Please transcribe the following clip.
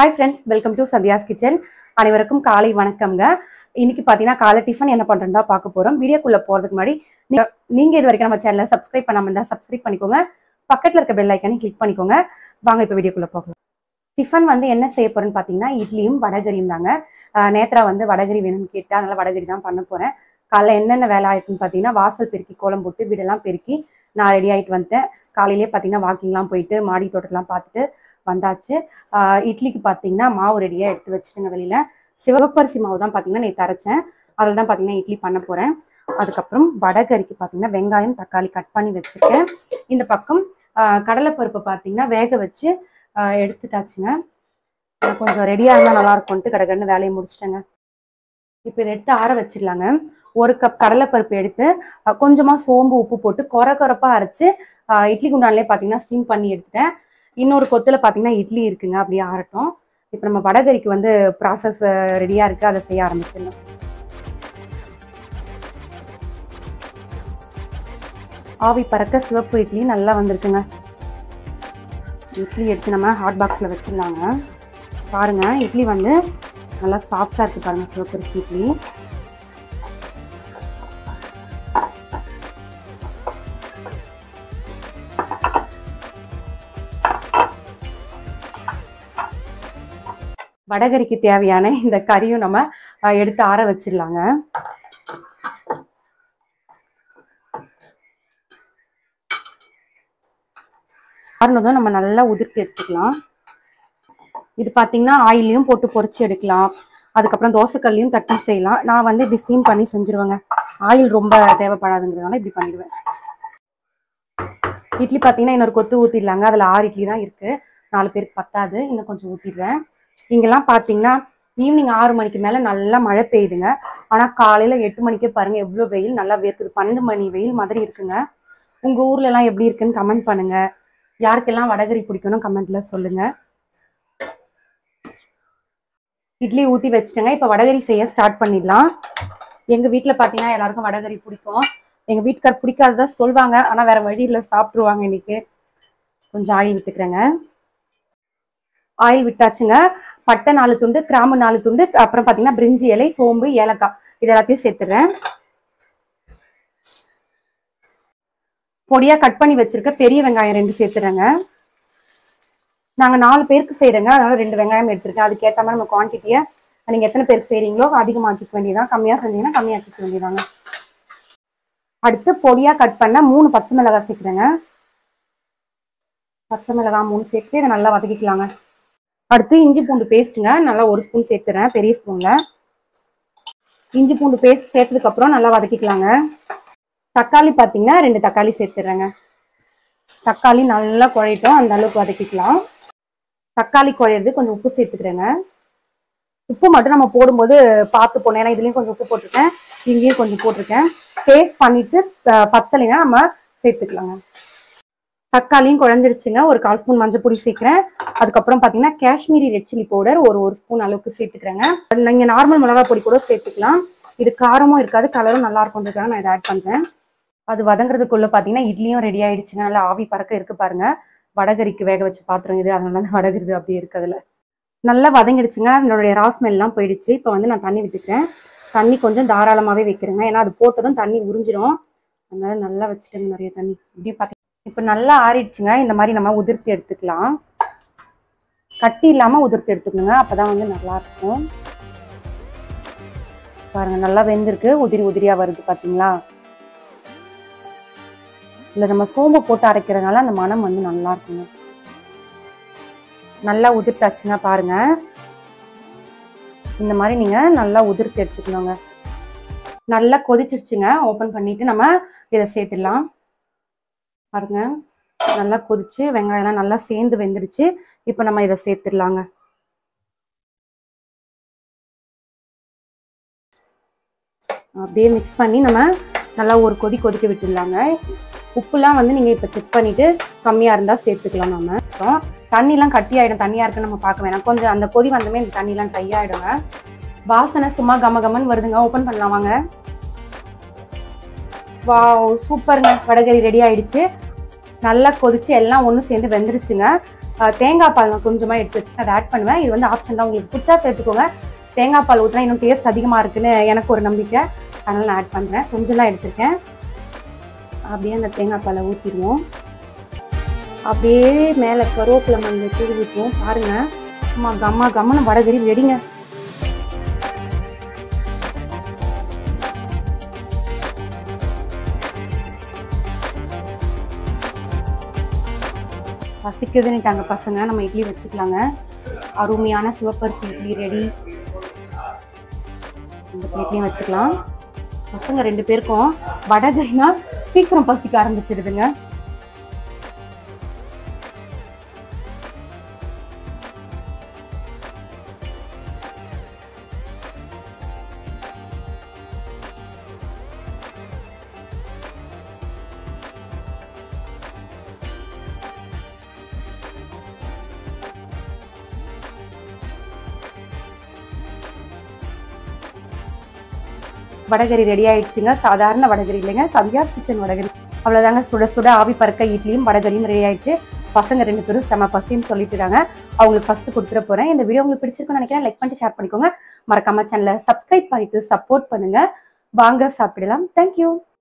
hi friends welcome to Sandhya's kitchen அனைவருக்கும் காலை வணக்கம்ங்க இன்னைக்கு பார்த்தீங்கன்னா காலை டிஃபன் என்ன பண்ணுறதா தான் பார்க்க போகிறோம் வீடியோக்குள்ளே போகிறதுக்கு முன்னாடி நீ- நீங்க இது வரைக்கும் நம்ம சேனலை சப்ஸ்கிரைப் பண்ணாம இருந்தால் சப்ஸ்கிரைப் பண்ணிக்கோங்க பக்கத்தில் இருக்க பெல் ஐக்கானே கிளிக் பண்ணிக்கோங்க வாங்க இப்போ வீடியோக்குள்ளே போகலாம் டிஃபன் வந்து என்ன செய்ய போறேன்னு பார்த்தீங்கன்னா இட்லியும் வடகரியும் தாங்க ஆஹ் நேத்ரா வந்து வடகரி வேணும்னு கேட்டா அதனால வடகரி தான் பண்ண போகிறேன் காலைல என்னென்ன வேலை ஆயிருக்குன்னு பார்த்தீங்கன்னா வாசல் பெருக்கி கோலம் போட்டு வீடெல்லாம் பெருக்கி நான் ரெடி ஆகிட்டு வந்துட்டேன் காலையிலேயே பார்த்தீங்கன்னா வாக்கிங்லாம் போயிட்டு மாடி தோட்டத்தெல்லாம் பார்த்துட்டு வந்தாச்சு ஆஹ் இட்லிக்கு பார்த்தீங்கன்னா மாவு ரெடியாக எடுத்து வச்சுட்டுங்க வெளியில சிவப்பரிசி மாவு தான் பார்த்தீங்கன்னா நேற்று அரைச்சேன் அதில் தான் பார்த்தீங்கன்னா இட்லி பண்ண போகிறேன் அதுக்கப்புறம் வடகரிக்கு பார்த்தீங்கன்னா வெங்காயம் தக்காளி கட் பண்ணி வச்சுருக்கேன் இந்த பக்கம் ஆஹ் கடலைப்பருப்பு பார்த்தீங்கன்னா வேக வச்சு ஆஹ் எடுத்துட்டாச்சுங்க ஆஹ் கொஞ்சம் ரெடியாக இருந்தால் நல்லா இருக்கும்ட்டு கடகடன்னு வேலையை முடிச்சிட்டேங்க இப்போ இதை எடுத்து ஆற வச்சிடலாங்க ஒரு கப் கடலைப்பருப்பு எடுத்து ஆஹ் கொஞ்சமா சோம்பு உப்பு போட்டு கொர கொரப்பாக அரைச்சு ஆஹ் இட்லி குண்டான்லேயே பார்த்தீங்கன்னா ஸ்டீம் பண்ணி எடுத்துட்டேன் இன்னொரு கொத்துல பார்த்தீங்கன்னா இட்லி இருக்குங்க அப்படியே ஆறட்டும் இப்போ நம்ம வடகரிக்கு வந்து ப்ராசஸ் ரெடியாக இருக்குது அதை செய்ய ஆரம்பிச்சிடலாம் ஆவி பறக்க சிவப்பு இட்லி நல்லா வந்திருக்குங்க இட்லி எடுத்து நம்ம ஹாட் பாக்ஸில் வச்சிடலாங்க பாருங்க இட்லி வந்து நல்லா சாஃப்டாக இருக்குது பாருங்க சிவப்பரிசி இட்லி வடகரிக்கு தேவையான இந்த கறியும் நம்ம அஹ், எடுத்து ஆற வச்சிடலாங்க ஆறுனதும் நம்ம நல்லா உதிர்த்து எடுத்துக்கலாம் இது பார்த்தீங்கன்னா ஆயிலையும் போட்டு பொரிச்சு எடுக்கலாம் அதுக்கப்புறம் தோசைக்கல்லையும் தட்டி செய்யலாம் நான் வந்து இப்படி ஸ்டீம் பண்ணி செஞ்சுருவேங்க ஆயில் ரொம்ப தேவைப்படாதுங்கிறதுனால இப்படி பண்ணிடுவேன் இட்லி பார்த்தீங்கன்னா இன்னொரு கொத்து ஊற்றிடலாங்க அதில் ஆறு இட்லி தான் இருக்குது நாலு பேருக்கு பத்தாது இன்னும் கொஞ்சம் ஊற்றிடுறேன் இங்கெல்லாம் பார்த்தீங்கன்னா ஈவினிங் ஆறு மணிக்கு மேலே நல்லா மழை பெய்யுதுங்க ஆனால் காலையில் எட்டு மணிக்கே பாருங்க எவ்வளோ வெயில் நல்லா வேர்க்குது பன்னெண்டு மணி வெயில் மாதிரி இருக்குங்க உங்கள் ஊர்ல எல்லாம் எப்படி இருக்குன்னு கமெண்ட் பண்ணுங்க யாருக்கெல்லாம் வடகரி பிடிக்கணும் கமெண்ட்ல சொல்லுங்க இட்லி ஊற்றி வச்சுட்டேங்க இப்போ வடகரி செய்ய ஸ்டார்ட் பண்ணிடலாம் எங்கள் வீட்டில் பார்த்தீங்கன்னா எல்லாருக்கும் வடகரி பிடிக்கும் எங்கள் வீட்டுக்கார் பிடிக்காததா சொல்வாங்க ஆனால் வேற வழியில் சாப்பிட்ருவாங்க இன்னைக்கு கொஞ்சம் ஆயில் விட்டுக்கிறேங்க ஆயில் விட்டாச்சுங்க பட்டை நாலு துண்டு கிராம்பு நாலு துண்டு அப்புறம் பார்த்தீங்கன்னா பிரிஞ்சி இலை சோம்பு ஏலக்காய் இது எல்லாத்தையும் சேர்த்துடுறேன் பொடியா கட் பண்ணி வச்சிருக்க பெரிய வெங்காயம் ரெண்டு சேர்த்துறேங்க நாங்க நாலு பேருக்கு செய்யறேங்க அதனால ரெண்டு வெங்காயம் எடுத்திருக்கேன் அதுக்கேற்ற மாதிரி நம்ம குவான்டிட்டியை நீங்க எத்தனை பேருக்கு செய்றீங்களோ அதிகமாக்கிக்க வேண்டியதான் கம்மியா செஞ்சீங்கன்னா கம்மியாக்கிக்க வேண்டியதாங்க அடுத்து பொடியா கட் பண்ண மூணு பச்சை மிளகாய் சேர்க்குறேங்க பச்சை மிளகாய் மூணு சேர்த்து இதை நல்லா வதக்கிக்கலாங்க அடுத்து இஞ்சி பூண்டு பேஸ்ட்டுங்க நல்லா ஒரு ஸ்பூன் சேர்த்துறேன் பெரிய ஸ்பூன்ல இஞ்சி பூண்டு பேஸ்ட் சேர்த்ததுக்கு அப்புறம் நல்லா வதக்கிக்கலாங்க தக்காளி பார்த்தீங்கன்னா ரெண்டு தக்காளி சேர்த்துறேங்க தக்காளி நல்லா குழையட்டும் அந்த அளவுக்கு வதக்கிக்கலாம் தக்காளி குழையிறது கொஞ்சம் உப்பு சேர்த்துக்கிறேங்க உப்பு மட்டும் நம்ம போடும்போது பார்த்து போனோம் ஏன்னா இதுலயும் கொஞ்சம் உப்பு போட்டிருக்கேன் இங்கேயும் கொஞ்சம் போட்டிருக்கேன் டேஸ்ட் பண்ணிட்டு அஹ், பத்தலைன்னா நம்ம சேர்த்துக்கலாங்க தக்காளியும் குழஞ்சிருச்சுங்க ஒரு கால் ஸ்பூன் மஞ்சள் பொடி சேர்க்கிறேன் அதுக்கப்புறம் பார்த்தீங்கன்னா காஷ்மீரி ரெட் சில்லி பவுடர் ஒரு ஒரு ஸ்பூன் அளவுக்கு சேர்த்துக்கிறேங்க நீங்கள் நார்மல் மிளகாய் பொடி கூட சேர்த்துக்கலாம் இது காரமும் இருக்காது கலரும் நல்லா இருக்கும்ன்றதுக்காக நான் இதை ஆட் பண்ணுறேன் அது வதங்குறதுக்குள்ள பார்த்தீங்கன்னா இட்லியும் ரெடி ஆயிடுச்சுங்க நல்லா ஆவி பறக்க இருக்கு பாருங்க வடகரிக்கு வேக வச்சு பாத்திரம் இது அதனால தான் வடகருது அப்படியே இருக்கு அதுல நல்லா வதங்கிடுச்சுங்க அதனுடைய ரா ஸ்மெல்லாம் போயிடுச்சு இப்போ வந்து நான் தண்ணி விட்டுக்கிறேன் தண்ணி கொஞ்சம் தாராளமாகவே வைக்கிறேங்க ஏன்னா அது போட்டதும் தண்ணி உறிஞ்சிடும் அதனால நல்லா வச்சுட்டேங்க நிறைய தண்ணி இப்படி பார்த்து இப்போ நல்லா ஆறிடுச்சுங்க இந்த மாதிரி நம்ம உதிர்த்து எடுத்துக்கலாம் கட்டி இல்லாமல் உதிர்த்து எடுத்துக்கணுங்க அப்பதான் வந்து நல்லா இருக்கும் பாருங்க நல்லா வெந்திருக்கு உதிரி உதிரியா வருது பாத்தீங்களா இல்லை நம்ம சோம்பு போட்டு அரைக்கிறதுனால அந்த மனம் வந்து நல்லா இருக்குங்க நல்லா உதிர்த்தாச்சுங்க பாருங்க இந்த மாதிரி நீங்க நல்லா உதிர்த்து எடுத்துக்கணுங்க நல்லா கொதிச்சிடுச்சுங்க ஓப்பன் பண்ணிட்டு நம்ம இதை சேர்த்துடலாம் பாருங்க நல்லா கொதிச்சு வெங்காயம்லாம் நல்லா சேர்ந்து வெந்துடுச்சு இப்போ நம்ம இதை சேர்த்துடலாங்க அப்படியே மிக்ஸ் பண்ணி நம்ம நல்லா ஒரு கொதி கொதிக்க விட்டுடலாங்க உப்புலாம் வந்து நீங்கள் இப்போ செக் பண்ணிவிட்டு கம்மியாக இருந்தால் சேர்த்துக்கலாம் நம்ம அப்புறம் தண்ணிலாம் கட்டி ஆகிடும் தண்ணியாக இருக்குன்னு நம்ம பார்க்க வேணாம் கொஞ்சம் அந்த கொதி வந்தமே இந்த தண்ணிலாம் ட்ரை ஆகிடுங்க வாசனை சும்மா கம கமன்னு வருதுங்க ஓப்பன் பண்ணலாம் வாங்க வாவ் சூப்பருங்க வடகரி ரெடி ஆயிடுச்சு நல்லா கொதிச்சு எல்லாம் ஒன்று சேர்ந்து வெந்துருச்சுங்க அஹ், தேங்காய் பால் நான் கொஞ்சமாக எடுத்து வச்சு அதை ஆட் பண்ணுவேன் இது வந்து ஆப்ஷன் தான் உங்களுக்கு பிடிச்சா சேர்த்துக்கோங்க தேங்காய் பால் ஊற்றினா இன்னும் டேஸ்ட் அதிகமாக இருக்குன்னு எனக்கு ஒரு நம்பிக்கை அதனால் நான் ஆட் பண்ணுறேன் கொஞ்சம் தான் எடுத்திருக்கேன் அப்படியே அந்த தேங்காய் பாலை ஊற்றிடுவோம் அப்படியே மேலே கருவேப்பிலை மண்ணு தூவி விட்டுருவோம் பாருங்கள் அம்மா கம்மா கம்மனு வடகறி வெடிங்க பசிக்குதுன்னுட்டாங்க பசங்க நம்ம இட்லி வச்சுக்கலாங்க அருமையான சிவப்பரிசி இட்லி ரெடி இந்த பிளேட்லையும் வச்சுக்கலாம் பசங்க ரெண்டு பேருக்கும் வடகறினா சீக்கிரம் பசிக்க ஆரம்பிச்சிடுதுங்க வடகரி ரெடி ஆயிடுச்சுங்க சாதாரண வடகரி இல்லைங்க சந்தியாஸ் கிச்சன் வடகரி அவ்வளோதாங்க சுட சுட ஆவி பறக்க இட்லியும் வடகரியும் ரெடி ஆயிடுச்சு பசங்க ரெண்டு பேரும் செம பசின்னு சொல்லிட்டு இருக்காங்க அவங்களுக்கு ஃபர்ஸ்ட் கொடுத்துட போறேன் இந்த வீடியோ உங்களுக்கு பிடிச்சிருக்குன்னு நினைக்கிறேன் லைக் பண்ணிட்டு ஷேர் பண்ணிக்கோங்க மறக்காம சேனலை சப்ஸ்கிரைப் பண்ணிட்டு சப்போர்ட் பண்ணுங்க வாங்க சாப்பிடலாம் தேங்க்யூ